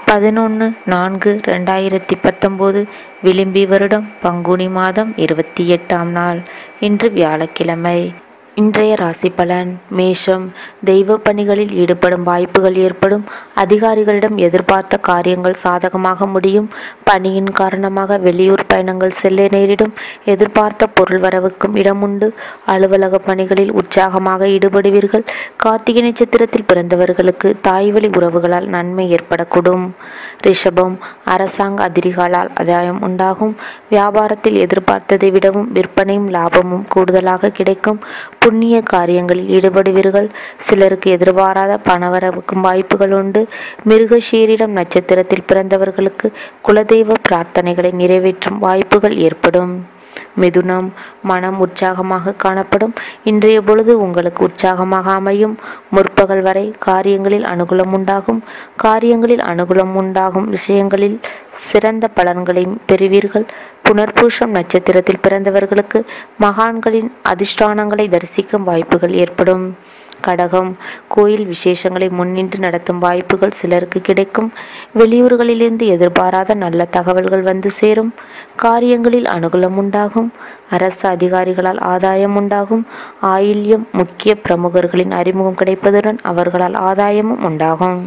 பதினொன்று நான்கு ரெண்டாயிரத்தி பத்தொம்போது விளிம்பி வருடம் பங்குனி மாதம் இருபத்தி எட்டாம் நாள் இன்று வியாழக்கிழமை இன்றைய ராசி பலன் மேஷம் தெய்வ பணிகளில் ஈடுபடும் வாய்ப்புகள் ஏற்படும் அதிகாரிகளிடம் எதிர்பார்த்த காரியங்கள் சாதகமாக முடியும் பணியின் காரணமாக வெளியூர் பயணங்கள் செல்ல நேரிடும் எதிர்பார்த்த பொருள் வரவுக்கும் இடம் உண்டு அலுவலக பணிகளில் உற்சாகமாக ஈடுபடுவீர்கள் கார்த்திகை நட்சத்திரத்தில் பிறந்தவர்களுக்கு தாய்வழி உறவுகளால் நன்மை ஏற்படக்கூடும் ரிஷபம் அரசாங்க அதிகாரிகளால் ஆதாயம் உண்டாகும் வியாபாரத்தில் எதிர்பார்த்ததை விடவும் விற்பனையும் லாபமும் கூடுதலாக கிடைக்கும் புண்ணிய காரியங்களில் ஈடுபடுவீர்கள் சிலருக்கு எதிர்பாராத பணவரவுக்கும் வாய்ப்புகள் உண்டு மிருகஷீரிடம் நட்சத்திரத்தில் பிறந்தவர்களுக்கு குலதெய்வ பிரார்த்தனைகளை நிறைவேற்றும் வாய்ப்புகள் ஏற்படும் மிதுனம் மனம் உற்சாகமாக காணப்படும் இன்றைய பொழுது உங்களுக்கு உற்சாகமாக அமையும் முற்பகல் வரை காரியங்களில் அனுகூலம் உண்டாகும் காரியங்களில் அனுகூலம் உண்டாகும் விஷயங்களில் சிறந்த பலன்களையும் பெறுவீர்கள் புனர்பூஷம் நட்சத்திரத்தில் பிறந்தவர்களுக்கு மகான்களின் அதிஷ்டானங்களை தரிசிக்கும் வாய்ப்புகள் ஏற்படும் கடகம் கோயில் விசேஷங்களை முன்னின்று நடத்தும் வாய்ப்புகள் சிலருக்கு கிடைக்கும் வெளியூர்களிலிருந்து எதிர்பாராத நல்ல தகவல்கள் வந்து சேரும் காரியங்களில் அனுகூலம் உண்டாகும் அரசு அதிகாரிகளால் ஆதாயம் உண்டாகும் ஆயில்யம் முக்கிய பிரமுகர்களின் அறிமுகம் கிடைப்பதுடன் அவர்களால் ஆதாயமும் உண்டாகும்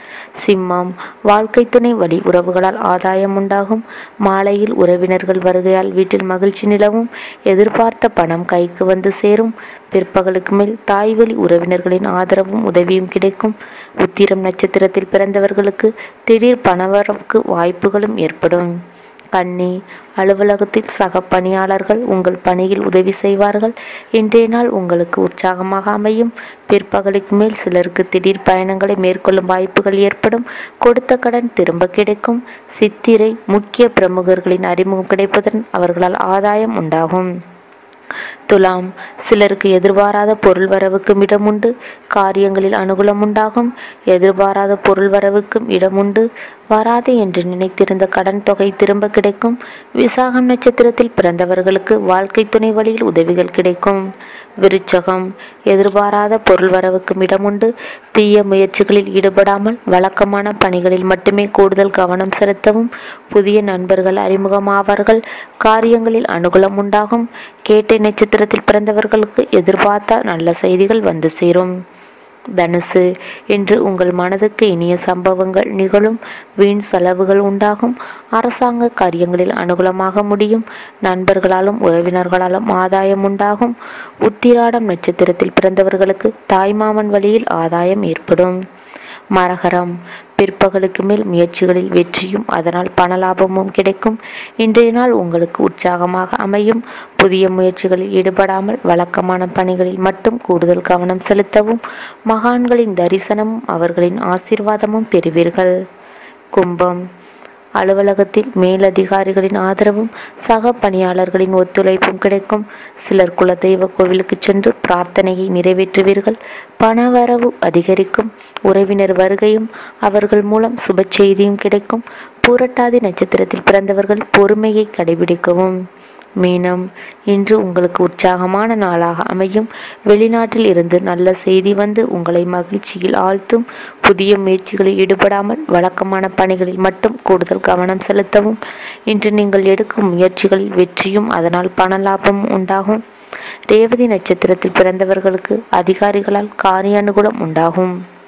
சிம்மம் வாழ்க்கை துணை வழி உறவுகளால் ஆதாயம் உண்டாகும் மாலையில் உறவினர்கள் வருகையால் வீட்டில் மகிழ்ச்சி நிலவும் எதிர்பார்த்த பணம் கைக்கு வந்து சேரும் பிற்பகலுக்கு மேல் தாய்வழி உறவினர்களின் ஆதரவும் உதவியும் கிடைக்கும் உத்திரம் நட்சத்திரத்தில் பிறந்தவர்களுக்கு திடீர் பணவரவுக்கு வாய்ப்புகளும் ஏற்படும் கன்னி அலுவலகத்தில் சக பணியாளர்கள் உங்கள் பணியில் உதவி செய்வார்கள் இன்றைய நாள் உங்களுக்கு உற்சாகமாக அமையும் பிற்பகலுக்கு மேல் சிலருக்கு திடீர் பயணங்களை மேற்கொள்ளும் வாய்ப்புகள் ஏற்படும் கொடுத்த கடன் திரும்ப கிடைக்கும் சித்திரை முக்கிய பிரமுகர்களின் அறிமுகம் கிடைப்பதுடன் அவர்களால் ஆதாயம் உண்டாகும் துலாம் சிலருக்கு எதிர்பாராத பொருள் வரவுக்கும் இடம் உண்டு காரியங்களில் அனுகூலம் உண்டாகும் எதிர்பாராத பொருள் வரவுக்கும் இடம் உண்டு வராது என்று நினைத்திருந்த கடன் தொகை திரும்ப கிடைக்கும் விசாகம் நட்சத்திரத்தில் பிறந்தவர்களுக்கு வாழ்க்கை துணை வழியில் உதவிகள் கிடைக்கும் விருச்சகம் எதிர்பாராத பொருள் வரவுக்கும் இடம் உண்டு தீய முயற்சிகளில் ஈடுபடாமல் வழக்கமான பணிகளில் மட்டுமே கூடுதல் கவனம் செலுத்தவும் புதிய நண்பர்கள் அறிமுகமாவார்கள் காரியங்களில் அனுகூலம் உண்டாகும் கேட்டை நட்சத்திரத்தில் பிறந்தவர்களுக்கு எதிர்பார்த்த நல்ல செய்திகள் வந்து சேரும் தனுசு என்று உங்கள் மனதுக்கு இனிய சம்பவங்கள் நிகழும் வீண் செலவுகள் உண்டாகும் அரசாங்க காரியங்களில் அனுகூலமாக முடியும் நண்பர்களாலும் உறவினர்களாலும் ஆதாயம் உண்டாகும் உத்திராடம் நட்சத்திரத்தில் பிறந்தவர்களுக்கு தாய்மாமன் வழியில் ஆதாயம் ஏற்படும் மரகரம் பிற்பகலுக்கு மேல் முயற்சிகளில் வெற்றியும் அதனால் பணலாபமும் கிடைக்கும் இன்றைய நாள் உங்களுக்கு உற்சாகமாக அமையும் புதிய முயற்சிகளில் ஈடுபடாமல் வழக்கமான பணிகளில் மட்டும் கூடுதல் கவனம் செலுத்தவும் மகான்களின் தரிசனமும் அவர்களின் ஆசீர்வாதமும் பெறுவீர்கள் கும்பம் அலுவலகத்தில் மேலதிகாரிகளின் ஆதரவும் சக பணியாளர்களின் ஒத்துழைப்பும் கிடைக்கும் சிலர் குலதெய்வ கோவிலுக்கு சென்று பிரார்த்தனையை நிறைவேற்றுவீர்கள் பணவரவு அதிகரிக்கும் உறவினர் வருகையும் அவர்கள் மூலம் சுப செய்தியும் கிடைக்கும் பூரட்டாதி நட்சத்திரத்தில் பிறந்தவர்கள் பொறுமையை கடைபிடிக்கவும் மீனம் இன்று உங்களுக்கு உற்சாகமான நாளாக அமையும் வெளிநாட்டில் இருந்து நல்ல செய்தி வந்து உங்களை மகிழ்ச்சியில் ஆழ்த்தும் புதிய முயற்சிகளில் ஈடுபடாமல் வழக்கமான பணிகளில் மட்டும் கூடுதல் கவனம் செலுத்தவும் இன்று நீங்கள் எடுக்கும் முயற்சிகளில் வெற்றியும் அதனால் பண லாபமும் உண்டாகும் ரேவதி நட்சத்திரத்தில் பிறந்தவர்களுக்கு அதிகாரிகளால் காரிய அனுகூலம் உண்டாகும்